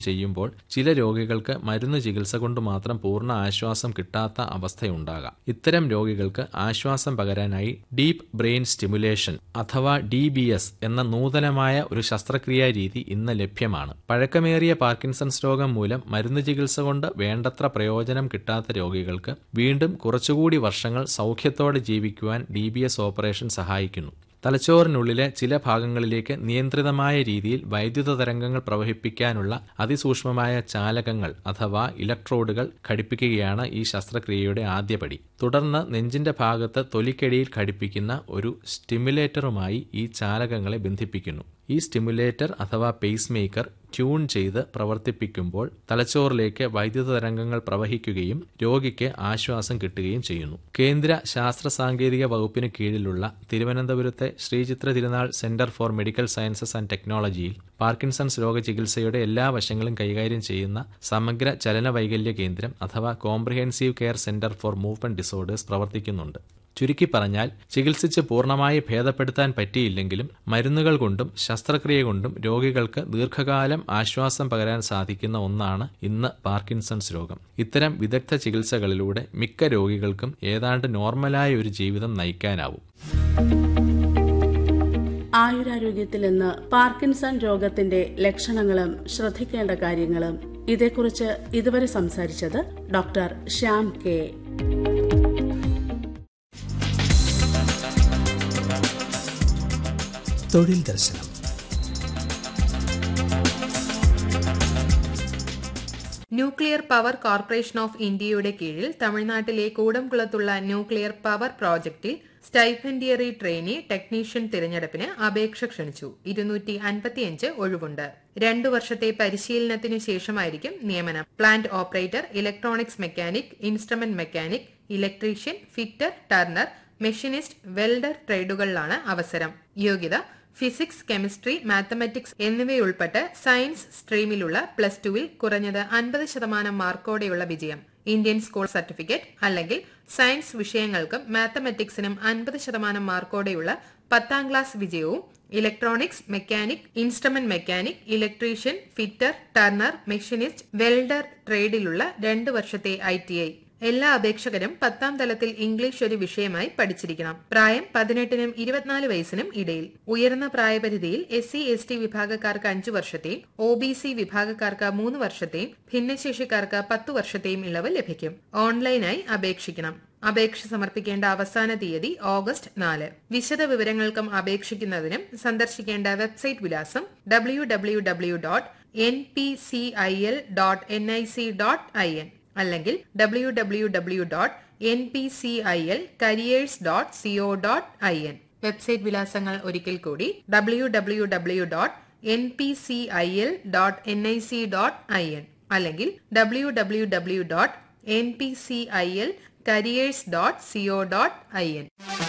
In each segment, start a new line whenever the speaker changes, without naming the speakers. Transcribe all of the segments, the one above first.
ചെയ്യുമ്പോൾ ചില രോഗികൾക്ക് മരുന്ന് ചികിത്സ കൊണ്ട് മാത്രം പൂർണ്ണ ആശ്വാസം കിട്ടാത്ത അവസ്ഥയുണ്ടാകാം ഇത്തരം രോഗികൾക്ക് ആശ്വാസം പകരാനായി ഡീപ് ബ്രെയിൻ സ്റ്റിമുലേഷൻ അഥവാ ഡി ബി എസ് എന്ന നൂതനമായ ഒരു ശസ്ത്രക്രിയാ രീതി ഇന്ന് ലഭ്യമാണ് പഴക്കമേറിയ പാർക്കിൻസൺസ് രോഗം മൂലം മരുന്ന് ചികിത്സ കൊണ്ട് വേണ്ടത്ര പ്രയോജനം കിട്ടാത്ത രോഗികൾക്ക് വീണ്ടും കുറച്ചുകൂടി വർഷങ്ങൾ സൗഖ്യത്തോടെ ജീവിക്കുവാൻ ഡി ബി എസ് ഓപ്പറേഷൻ സഹായിക്കുന്നു തലച്ചോറിനുള്ളിലെ ചില ഭാഗങ്ങളിലേക്ക് നിയന്ത്രിതമായ രീതിയിൽ വൈദ്യുത തരംഗങ്ങൾ പ്രവഹിപ്പിക്കാനുള്ള അതിസൂക്ഷ്മമായ ചാലകങ്ങൾ അഥവാ ഇലക്ട്രോഡുകൾ ഘടിപ്പിക്കുകയാണ് ഈ ശസ്ത്രക്രിയയുടെ ആദ്യപടി തുടർന്ന് നെഞ്ചിന്റെ ഭാഗത്ത് തൊലിക്കടിയിൽ ഘടിപ്പിക്കുന്ന ഒരു സ്റ്റിമുലേറ്ററുമായി ഈ ചാലകങ്ങളെ ബന്ധിപ്പിക്കുന്നു ഈ സ്റ്റിമുലേറ്റർ അഥവാ പേസ് മേക്കർ ട്യൂൺ ചെയ്ത് പ്രവർത്തിപ്പിക്കുമ്പോൾ തലച്ചോറിലേക്ക് വൈദ്യുത തരംഗങ്ങൾ പ്രവഹിക്കുകയും രോഗിക്ക് ആശ്വാസം കിട്ടുകയും ചെയ്യുന്നു കേന്ദ്ര ശാസ്ത്ര സാങ്കേതിക വകുപ്പിന് കീഴിലുള്ള തിരുവനന്തപുരത്തെ Sreechitra Thirunal centre for medical sciences and ടെക്നോളജിയിൽ പാർക്കിൻസൺസ് രോഗ ചികിത്സയുടെ എല്ലാ വശങ്ങളും കൈകാര്യം ചെയ്യുന്ന സമഗ്ര ചലന വൈകല്യ കേന്ദ്രം അഥവാ comprehensive care centre for movement disorders പ്രവർത്തിക്കുന്നുണ്ട് ചുരുക്കി പറഞ്ഞാൽ ചികിത്സിച്ച് പൂർണ്ണമായി ഭേദപ്പെടുത്താൻ പറ്റിയില്ലെങ്കിലും മരുന്നുകൾ കൊണ്ടും ശസ്ത്രക്രിയ കൊണ്ടും രോഗികൾക്ക് ദീർഘകാലം ആശ്വാസം പകരാൻ സാധിക്കുന്ന ഒന്നാണ് ഇന്ന് പാർക്കിൻസൺസ് രോഗം ഇത്തരം വിദഗ്ധ ചികിത്സകളിലൂടെ മിക്ക രോഗികൾക്കും ഏതാണ്ട് നോർമലായ ഒരു ജീവിതം നയിക്കാനാവും
ആയുരാരോഗ്യത്തിൽ ഇന്ന് പാർക്കിൻസൺ രോഗത്തിന്റെ ലക്ഷണങ്ങളും ശ്രദ്ധിക്കേണ്ട കാര്യങ്ങളും ഇതേക്കുറിച്ച് ഇതുവരെ സംസാരിച്ചത് ഡോക്ടർ ശ്യാം കെ
തൊഴിൽ ദർശനം
ന്യൂക്ലിയർ പവർ കോർപ്പറേഷൻ ഓഫ് ഇന്ത്യയുടെ കീഴിൽ തമിഴ്നാട്ടിലെ കൂടംകുളത്തുള്ള ന്യൂക്ലിയർ പവർ പ്രോജക്റ്റിൽ സ്റ്റൈഫൻഡിയറി ട്രെയിനി ടെക്നീഷ്യൻ തിരഞ്ഞെടുപ്പിന് അപേക്ഷ ക്ഷണിച്ചു ഇരുന്നൂറ്റി അൻപത്തിയഞ്ച് ഒഴിവുണ്ട് രണ്ടു വർഷത്തെ പരിശീലനത്തിനു ശേഷമായിരിക്കും നിയമനം plant operator electronics mechanic instrument mechanic electrician fitter turner machinist welder ട്രേഡുകളിലാണ് അവസരം യോഗ്യത ഫിസിക്സ് കെമിസ്ട്രി മാത്തമാറ്റിക്സ് എന്നിവയുൾപ്പെട്ട് സയൻസ് സ്ട്രീമിലുള്ള പ്ലസ് ടുവിൽ കുറഞ്ഞത് അൻപത് ശതമാനം മാർക്കോടെയുള്ള വിജയം ഇന്ത്യൻ സ്കൂൾ സർട്ടിഫിക്കറ്റ് അല്ലെങ്കിൽ സയൻസ് വിഷയങ്ങൾക്കും മാത്തമാറ്റിക്സിനും അൻപത് ശതമാനം മാർക്കോടെയുള്ള പത്താം ക്ലാസ് വിജയവും electronics mechanic instrument mechanic electrician fitter turner machinist welder ട്രേഡിലുള്ള രണ്ട് വർഷത്തെ ഐ എല്ലാ അപേക്ഷകരും പത്താം തലത്തിൽ ഇംഗ്ലീഷ് ഒരു വിഷയമായി പഠിച്ചിരിക്കണം പ്രായം പതിനെട്ടിനും ഇരുപത്തിനാല് വയസ്സിനും ഇടയിൽ ഉയർന്ന പ്രായപരിധിയിൽ എസ് സി എസ് ടി വിഭാഗക്കാർക്ക് അഞ്ചു വർഷത്തെയും ഒ ബി സി വിഭാഗക്കാർക്ക് മൂന്ന് വർഷത്തെയും ഭിന്നശേഷിക്കാർക്ക് പത്തു വർഷത്തെയും ഇളവ് ലഭിക്കും ഓൺലൈനായി അപേക്ഷിക്കണം അപേക്ഷ സമർപ്പിക്കേണ്ട അവസാന തീയതി ഓഗസ്റ്റ് നാല് വിശദ വിവരങ്ങൾക്കും അപേക്ഷിക്കുന്നതിനും സന്ദർശിക്കേണ്ട വെബ്സൈറ്റ് വിലാസം W W W dot N P C I L dot N I C dot I N അല്ലെങ്കിൽ W W W dot N P C I L careers dot co dot I N website വിലാസങ്ങൾ ഒരിക്കൽ കൂടി W W W dot N P C I L dot N I C dot I N അല്ലെങ്കിൽ W W W dot N P C I L careers dot co dot I N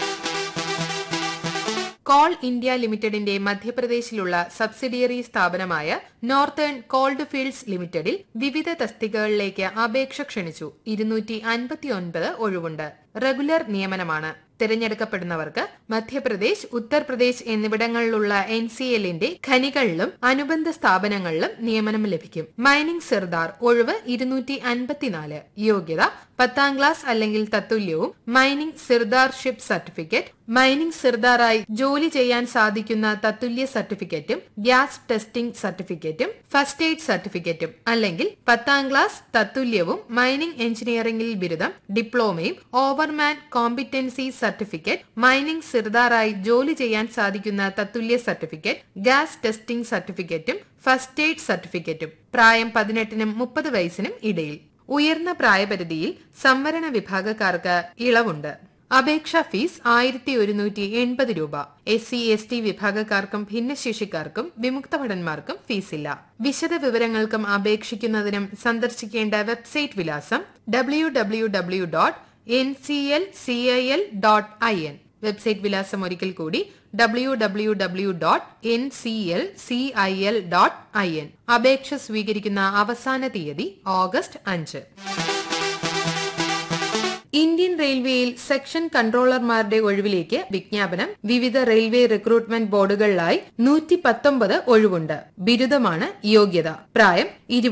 coal India ലിമിറ്റഡിന്റെ മധ്യപ്രദേശിലുള്ള subsidiary സ്ഥാപനമായ northern coal fields ലിമിറ്റഡിൽ വിവിധ തസ്തികകളിലേക്ക് അപേക്ഷ ക്ഷണിച്ചു ഇരുന്നൂറ്റി അൻപത്തിയൊൻപത് ഒഴിവുണ്ട് റെഗുലർ നിയമനമാണ് തിരഞ്ഞെടുക്കപ്പെടുന്നവർക്ക് മധ്യപ്രദേശ് ഉത്തർപ്രദേശ് എന്നിവിടങ്ങളിലുള്ള എൻ സി എല്ലിന്റെ ഖനികളിലും അനുബന്ധ സ്ഥാപനങ്ങളിലും നിയമനം ലഭിക്കും മൈനിംഗ് സിർദാർ ഒഴിവ് ഇരുന്നൂറ്റി അൻപത്തിനാല് യോഗ്യത പത്താം ക്ലാസ് അല്ലെങ്കിൽ തത്തുല്യവും മൈനിംഗ് സിർദാർഷിപ്പ് സർട്ടിഫിക്കറ്റ് മൈനിംഗ് സിർദാറായി ജോലി ചെയ്യാൻ സാധിക്കുന്ന തത്തുല്യ സർട്ടിഫിക്കറ്റും ഗ്യാസ് ടെസ്റ്റിംഗ് സർട്ടിഫിക്കറ്റും ഫസ്റ്റ് എയ്ഡ് സർട്ടിഫിക്കറ്റും അല്ലെങ്കിൽ പത്താം ക്ലാസ് തത്തുല്യവും മൈനിംഗ് എഞ്ചിനീയറിംഗിൽ ബിരുദം ഡിപ്ലോമയും ഓവർമാൻ കോമ്പിറ്റൻസി സർട്ടിഫിക്കറ്റ് മൈനിംഗ് സിർദാറായി ജോലി ചെയ്യാൻ സാധിക്കുന്ന തത്തുല്യ സർട്ടിഫിക്കറ്റ് ഗ്യാസ് ടെസ്റ്റിംഗ് സർട്ടിഫിക്കറ്റും ഫസ്റ്റ് എയ്ഡ് സർട്ടിഫിക്കറ്റും പ്രായം പതിനെട്ടിനും മുപ്പത് വയസ്സിനും ഇടയിൽ ഉയർന്ന പ്രായപരിധിയിൽ സംവരണ വിഭാഗക്കാർക്ക് ഇളവുണ്ട് അപേക്ഷാ ഫീസ് ആയിരത്തി ഒരുന്നൂറ്റി എൺപത് രൂപ എസ് സി എസ് ടി വിഭാഗക്കാർക്കും ഭിന്നശേഷിക്കാർക്കും വിമുക്ത ഭടന്മാർക്കും ഫീസില്ല വിശദ വിവരങ്ങൾക്കും അപേക്ഷിക്കുന്നതിനും സന്ദർശിക്കേണ്ട വെബ്സൈറ്റ് വിലാസം W W W dot N C L C I L dot I N website വിലാസം ഒരിക്കൽ കൂടി W W W dot N C L C I L dot I N അപേക്ഷ സ്വീകരിക്കുന്ന അവസാന തീയതി ഓഗസ്റ്റ് അഞ്ച് ഇന്ത്യൻ റെയിൽവേയിൽ സെക്ഷൻ കൺട്രോളർമാരുടെ ഒഴിവിലേക്ക് വിജ്ഞാപനം വിവിധ റെയിൽവേ റിക്രൂട്ട്മെന്റ് ബോർഡുകളിലായി നൂറ്റി പത്തൊമ്പത് ഒഴിവുണ്ട് ബിരുദമാണ് യോഗ്യത പ്രായം